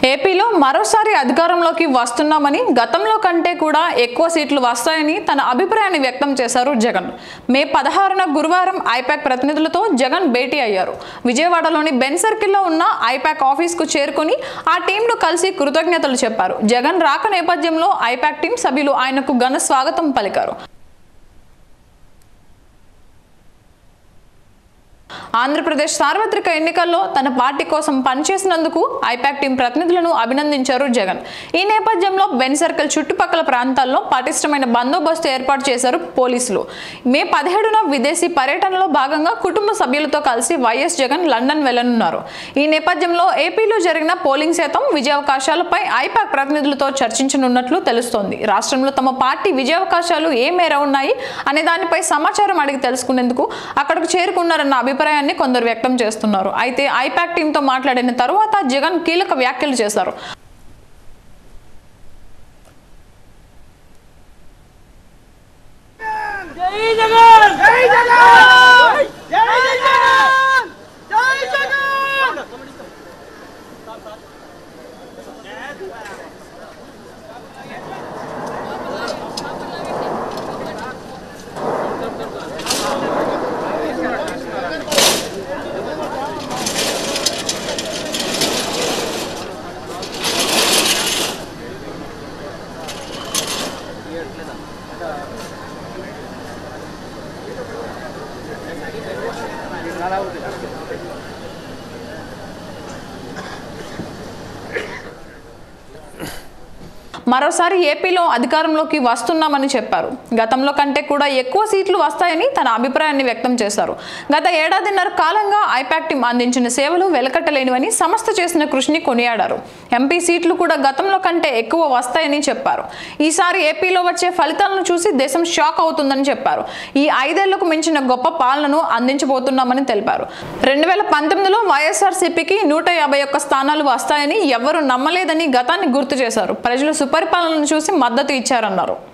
ఏపీలో మరోసారి అధికారంలోకి వస్తున్నామని గతంలో కంటే కూడా ఎక్కువ సీట్లు వస్తాయని తన అభిప్రాయాన్ని వ్యక్తం చేశారు జగన్ మే పదహారున గురువారం ఐపాక్ ప్రతినిధులతో జగన్ భేటీ అయ్యారు విజయవాడలోని బెన్ సర్కిల్లో ఉన్న ఐపాక్ ఆఫీస్కు చేరుకొని ఆ టీంను కలిసి కృతజ్ఞతలు చెప్పారు జగన్ రాక నేపథ్యంలో ఐపాక్ టీం సభ్యులు ఆయనకు ఘన స్వాగతం పలికారు ఆంధ్రప్రదేశ్ సార్వత్రిక ఎన్నికల్లో తన పార్టీ కోసం పనిచేసినందుకు ఐపాక్ టీం ప్రతినిధులను అభినందించారు జగన్ ఈ నేపథ్యంలో బెన్ సర్కిల్ చుట్టుపక్కల ప్రాంతాల్లో పటిష్టమైన బందోబస్తు ఏర్పాటు చేశారు పోలీసులు మే పదిహేడున విదేశీ పర్యటనలో భాగంగా కుటుంబ సభ్యులతో కలిసి వైఎస్ జగన్ లండన్ వెళ్లనున్నారు ఈ నేపథ్యంలో ఏపీలో జరిగిన పోలింగ్ శాతం విజయావకాశాలపై ఐపాక్ ప్రతినిధులతో చర్చించనున్నట్లు తెలుస్తోంది రాష్ట్రంలో తమ పార్టీ విజయావకాశాలు ఏ మేర ఉన్నాయి అనే దానిపై సమాచారం అడిగి తెలుసుకునేందుకు అక్కడికి చేరుకున్నారన్న అభిప్రాయాన్ని కొందరు వ్యక్తం చేస్తున్నారు అయితే ఐపాక్ టీంతో మాట్లాడిన తరువాత జగన్ కీలక వ్యాఖ్యలు చేశారు జై జగన్ జై జగన్ జై జగన్ జై జగన్ మరోసారి ఏపీలో అధికారంలోకి వస్తున్నామని చెప్పారు గతంలో కంటే కూడా ఎక్కువ సీట్లు వస్తాయని తన అభిప్రాయాన్ని వ్యక్తం చేశారు గత ఏడాదిన్నర కాలంగా ఐపాక్ టీం అందించిన సేవలు వెలకట్టలేనివని సంస్థ చేసిన కృషిని కొనియాడారు ఎంపీ సీట్లు కూడా గతంలో కంటే ఎక్కువ వస్తాయని చెప్పారు ఈసారి ఏపీలో వచ్చే ఫలితాలను చూసి దేశం షాక్ అవుతుందని చెప్పారు ఈ ఐదేళ్లకు మించిన గొప్ప పాలనను అందించబోతున్నామని తెలిపారు రెండు వేల పంతొమ్మిదిలో వైఎస్ఆర్సీపీకి నూట యాభై ఒక్క స్థానాలు వస్తాయని ఎవ్వరూ నమ్మలేదని గతాన్ని గుర్తు చేశారు ప్రజలు సుపరిపాలనను చూసి మద్దతు ఇచ్చారన్నారు